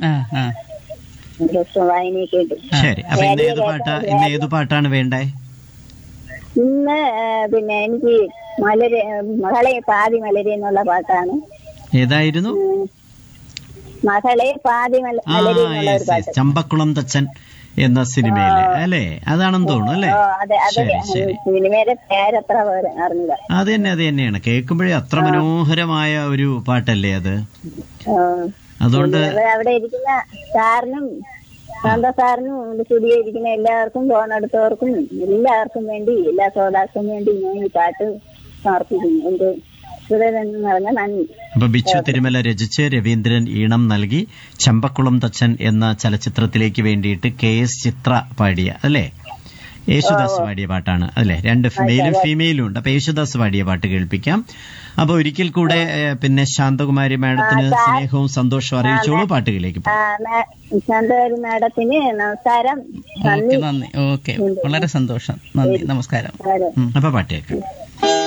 ആ ആ ദിവസം വായനയൊക്കെ ഉണ്ട് ശരി അപ്പൊ ഇന്ന് ഏത് പാട്ടാ ഇന്ന് ഏത് പാട്ടാണ് വേണ്ടേ ഇന്ന് ആ, പിന്നെ എനിക്ക് മലര് മകളെ പാതി മലര് എന്നുള്ള പാട്ടാണ് ഏതായിരുന്നു ഉം. മകളെ പാതി മല- ആ മലര് എന്നുള്ള ഒരു യെസ് പാട്ട് യെസ് ചമ്പക്കുളം തച്ചൻ എന്ന സിനിമയിലെ അല്ലേ അതാണെന്ന് തോന്നുന്നു അല്ലേ ഓ, അതെ അതെ ശരി ശരി സിനിമയുടെ പേരത്ര പോരെ അറിഞ്ഞില്ല അത് തന്നെ അത് തന്നെയാണ് കേൾക്കുമ്പോഴേ അത്ര മനോഹരമായ ഒരു പാട്ടല്ലേ അത് ആ. അതുകൊണ്ട് അത് അവിടെ ഇരിക്കുന്ന സാറിനും ശാന്ത സാറിനും സ്റ്റുഡിയോ ഇരിക്കുന്ന എല്ലാവർക്കും ഫോൺ എടുത്തവർക്കും എല്ലാവർക്കും വേണ്ടി എല്ലാ ശ്രോതാക്കൾക്കും വേണ്ടി ഞാൻ ഈ പാട്ട് സമർപ്പിക്കുന്നു എന്റെ ഹൃദയം നിറഞ്ഞ നന്ദി അപ്പൊ ബിച്ചു തിരുമല രചിച്ച് രവീന്ദ്രൻ ഈണം നൽകി ചമ്പക്കുളം തച്ചൻ എന്ന ചലച്ചിത്രത്തിലേക്ക് വേണ്ടിയിട്ട് കെ എസ് ചിത്ര പാടിയ അല്ലേ യേശുദാസ് പാടിയ പാട്ടാണ് അല്ലേ രണ്ട് മെയിലും ഫീമെയിലും ഉണ്ട് അപ്പൊ യേശുദാസ് പാടിയ പാട്ട് കേൾപ്പിക്കാം അപ്പൊ ഒരിക്കൽ കൂടെ ഏഹ്, പിന്നെ ശാന്തകുമാരി മാഡത്തിന് സ്നേഹവും സന്തോഷവും അറിയിച്ചോളൂ പാട്ടുകളിലേക്ക് ആ, മാ- ശാന്തകാരി മാഡത്തിന് നമസ്കാരം ഓക്കെ നന്ദി നന്ദി ഓക്കെ വളരെ സന്തോഷം നന്ദി നമസ്കാരം വളരെ അപ്പൊ പാട്ട് കേൾക്കാം